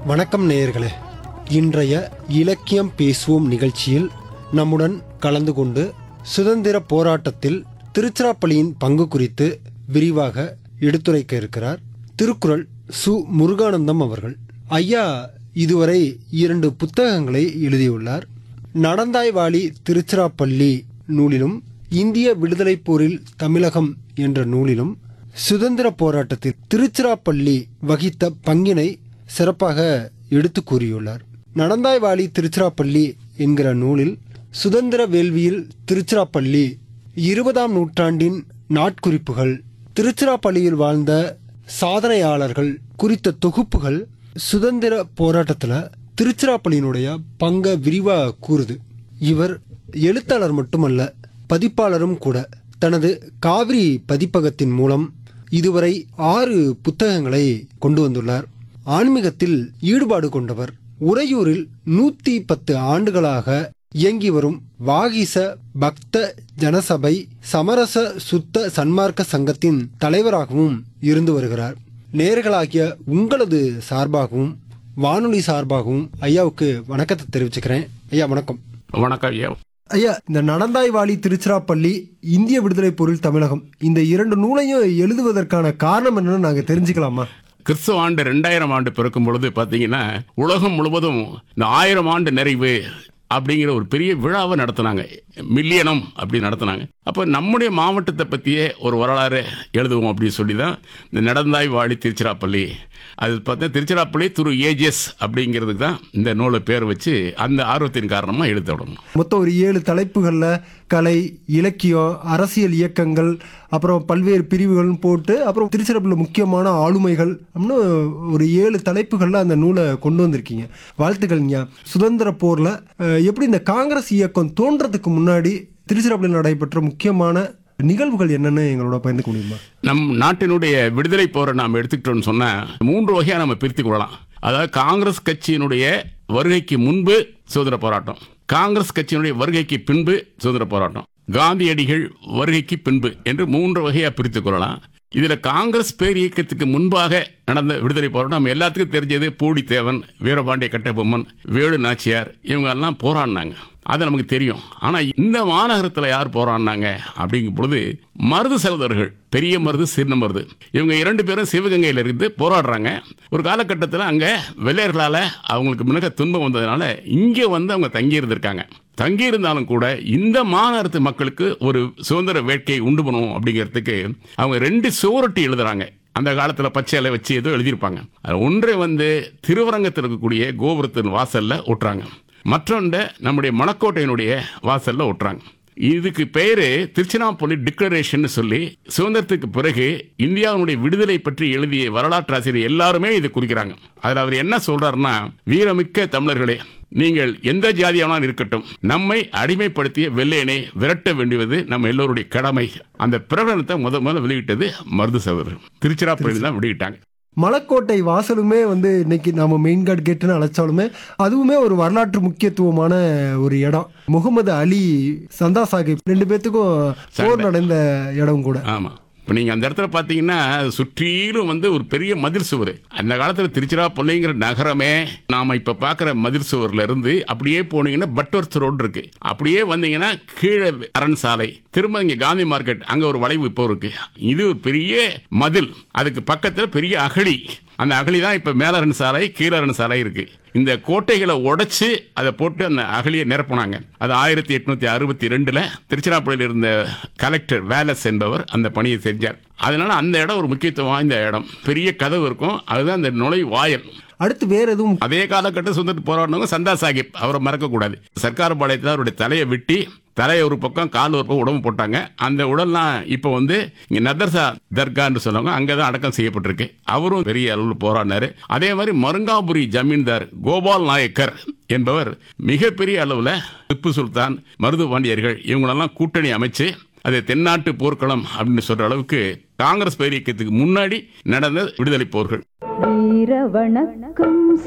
வணக்கம் நேயர்களே இன்றைய இலக்கியம் பேசுவோம் நிகழ்ச்சியில் நம்முடன் கலந்து கொண்டு சுதந்திர போராட்டத்தில் திருச்சிராப்பள்ளியின் பங்கு குறித்து விரிவாக எடுத்துரைக்க இருக்கிறார் திருக்குறள் சு முருகானந்தம் அவர்கள் ஐயா இதுவரை இரண்டு புத்தகங்களை எழுதியுள்ளார் நடந்தாய் வாழி திருச்சிராப்பள்ளி நூலிலும் இந்திய விடுதலைப் போரில் தமிழகம் என்ற நூலிலும் சுதந்திர போராட்டத்தில் திருச்சிராப்பள்ளி வகித்த பங்கினை சிறப்பாக எடுத்து கூறியுள்ளார் நடந்தாய் வாழி திருச்சிராப்பள்ளி என்கிற நூலில் சுதந்திர வேள்வியில் திருச்சிராப்பள்ளி இருபதாம் நூற்றாண்டின் நாட்குறிப்புகள் திருச்சிராப்பள்ளியில் வாழ்ந்த சாதனையாளர்கள் குறித்த தொகுப்புகள் சுதந்திர போராட்டத்துல திருச்சிராப்பள்ளியினுடைய பங்க விரிவா கூறுது இவர் எழுத்தாளர் மட்டுமல்ல பதிப்பாளரும் கூட தனது காவிரி பதிப்பகத்தின் மூலம் இதுவரை ஆறு புத்தகங்களை கொண்டு வந்துள்ளார் ஆன்மீகத்தில் ஈடுபாடு கொண்டவர் உறையூரில் நூத்தி பத்து ஆண்டுகளாக இயங்கி வரும் வாகிச பக்த ஜனசபை சமரச சுத்த சன்மார்க்க சங்கத்தின் தலைவராகவும் இருந்து வருகிறார் நேர்களாகிய உங்களது சார்பாகவும் வானொலி சார்பாகவும் ஐயாவுக்கு வணக்கத்தை தெரிவிச்சுக்கிறேன் ஐயா வணக்கம் வணக்கம் ஐயா ஐயா இந்த நடந்தாய் வாழி திருச்சிராப்பள்ளி இந்திய விடுதலை பொருள் தமிழகம் இந்த இரண்டு நூலையும் எழுதுவதற்கான காரணம் என்னன்னு நாங்க தெரிஞ்சுக்கலாமா கிறிஸ்துவ ஆண்டு ரெண்டாயிரம் ஆண்டு பிறக்கும் பொழுது பார்த்தீங்கன்னா உலகம் முழுவதும் இந்த ஆயிரம் ஆண்டு நிறைவு அப்படிங்கிற ஒரு பெரிய விழாவை நடத்தினாங்க மில்லியனம் அப்படி நடத்தினாங்க அப்போ நம்முடைய மாவட்டத்தை பற்றியே ஒரு வரலாறு எழுதுவோம் அப்படின்னு சொல்லி தான் இந்த நடந்தாய் வாழி திருச்சிராப்பள்ளி அது பார்த்தா திருச்சிராப்பள்ளி திரு ஏஜிஎஸ் அப்படிங்கிறதுக்கு தான் இந்த நூலை பேர் வச்சு அந்த ஆர்வத்தின் காரணமாக எழுத விடணும் மொத்தம் ஒரு ஏழு தலைப்புகள்ல கலை இலக்கியம் அரசியல் இயக்கங்கள் அப்புறம் பல்வேறு பிரிவுகள்னு போட்டு அப்புறம் திருச்சிராப்பள்ளியில் முக்கியமான ஆளுமைகள் அப்படின்னு ஒரு ஏழு தலைப்புகள்ல அந்த நூலை கொண்டு வந்திருக்கீங்க வாழ்த்துக்கள்ங்க சுதந்திர போர்ல அஹ், எப்படி இந்த காங்கிரஸ் இயக்கம் தோன்றதுக்கு முன்னாடி திருச்சிராப்பள்ளியில் நடைபெற்ற முக்கியமான நிகழ்வுகள் என்னன்னு எங்களோட பகிர்ந்துக்க முடியுமா நம் நாட்டினுடைய விடுதலை போரை நாம் எடுத்துக்கிட்டோம்னு சொன்னா மூன்று வகையா நம்ம பிரித்து கொள்ளலாம் அதாவது காங்கிரஸ் கட்சியினுடைய வருகைக்கு முன்பு சுதந்திர போராட்டம் காங்கிரஸ் கட்சியினுடைய வருகைக்கு பின்பு சுதந்திர போராட்டம் காந்தியடிகள் வருகைக்கு பின்பு என்று மூன்று வகையா பிரித்துக் கொள்ளலாம் இதுல காங்கிரஸ் பேர் இயக்கத்துக்கு முன்பாக நடந்த விடுதலை போராட்டம் நம்ம எல்லாத்துக்கும் தெரிஞ்சது பூடித்தேவன் வீரபாண்டிய கட்டபொம்மன் வேலு நாச்சியார் இவங்க எல்லாம் போராடினாங்க அது நமக்கு தெரியும் ஆனா இந்த மாநகரத்தில் யார் போராடினாங்க அப்படிங்கும் பொழுது மருது சகோதரர்கள் பெரிய மருது சின்ன மருது இவங்க இரண்டு பேரும் சிவகங்கையில இருந்து போராடுறாங்க ஒரு காலகட்டத்தில் அங்க வெள்ளையர்களால அவங்களுக்கு மிக துன்பம் வந்ததுனால இங்கே வந்து அவங்க தங்கி இருந்திருக்காங்க தங்கி இருந்தாலும் கூட இந்த மாநகரத்து மக்களுக்கு ஒரு சுதந்திர வேட்கையை உண்டு பண்ணணும் அப்படிங்கிறதுக்கு அவங்க ரெண்டு சுவரொட்டி எழுதுறாங்க அந்த காலத்தில் பச்சை இலை வச்சு ஏதோ எழுதியிருப்பாங்க அது ஒன்றை வந்து திருவரங்கத்தில் இருக்கக்கூடிய கோபுரத்தின் வாசல்ல ஒட்டுறாங்க மற்றொன்றை நம்முடைய மணக்கோட்டையினுடைய வாசல்ல ஒட்டுறாங்க இதுக்கு பேரு திருச்சிராப்பள்ளி டிக்ளரேஷன் சொல்லி சுதந்திரத்துக்கு பிறகு இந்தியாவுடைய விடுதலை பற்றி எழுதிய வரலாற்று ஆசிரியர் எல்லாருமே இது குறிக்கிறாங்க அதில் அவர் என்ன சொல்றாருன்னா வீரமிக்க தமிழர்களே நீங்கள் எந்த ஜாதியானாலும் இருக்கட்டும் நம்மை அடிமைப்படுத்திய வெள்ளையனை விரட்ட வேண்டியது நம்ம எல்லோருடைய கடமை அந்த பிரகடனத்தை முத முதல்ல வெளியிட்டது மருது சகோதரர் திருச்சிராப்பள்ளி தான் வெளியிட்டாங்க மலக்கோட்டை வாசலுமே வந்து இன்னைக்கு நாம மெயின் கார்டு கேட்டுன்னு அழைச்சாலுமே அதுவுமே ஒரு வரலாற்று முக்கியத்துவமான ஒரு இடம் முகமது அலி சந்தா சாஹிப் ரெண்டு பேத்துக்கும் போர் நடந்த இடம் கூட ஆமா இப்போ நீங்கள் அந்த இடத்துல பார்த்தீங்கன்னா சுற்றிலும் வந்து ஒரு பெரிய மதில் சுவர் அந்த காலத்தில் திருச்சிராப்பள்ளிங்கிற நகரமே நாம் இப்போ பார்க்குற மதில் சுவர்ல இருந்து அப்படியே போனீங்கன்னா பட்வர்த் ரோடு இருக்கு அப்படியே வந்தீங்கன்னா கீழே அரண் சாலை திரும்ப இங்கே காந்தி மார்க்கெட் அங்கே ஒரு வளைவு இப்போ இருக்கு இது ஒரு பெரிய மதில் அதுக்கு பக்கத்தில் பெரிய அகழி அந்த அகழி தான் இப்போ மேலரண் சாலை கீழரண் சாலை இருக்கு இந்த கோட்டைகளை உடைச்சு அதை போட்டு அந்த அகழியை நிரப்புனாங்க அது ஆயிரத்தி எட்நூத்தி அறுபத்தி ரெண்டுல திருச்சிராப்பள்ளியில் இருந்த கலெக்டர் வேலஸ் என்பவர் அந்த பணியை செஞ்சார் அதனால அந்த இடம் ஒரு முக்கியத்துவம் வாய்ந்த இடம் பெரிய கதவு இருக்கும் அதுதான் அந்த நுழை வாயல் அடுத்து வேற எதுவும் அதே காலகட்டம் சுதந்திர போராடினவங்க சந்தா சாஹிப் அவரை மறக்கக்கூடாது சர்க்கார் பாளையத்தில் அவருடைய தலையை வெட்டி தலையை ஒரு பக்கம் கால் ஒரு பக்கம் உடம்பு போட்டாங்க அந்த உடல்லாம் இப்போ வந்து இங்கே நதர்சா தர்கான்னு சொல்லுவாங்க அங்கே தான் அடக்கம் செய்யப்பட்டிருக்கு அவரும் பெரிய அளவில் போராடினாரு அதே மாதிரி மருங்காபுரி ஜமீன்தார் கோபால் நாயக்கர் என்பவர் மிகப்பெரிய அளவில் திப்பு சுல்தான் மருது பாண்டியர்கள் இவங்களெல்லாம் கூட்டணி அமைச்சு அது தென்னாட்டு போர்க்களம் அப்படின்னு சொல்ற அளவுக்கு காங்கிரஸ் பேரியக்கத்துக்கு முன்னாடி நடந்த விடுதலை போர்கள் வீர வணக்கம்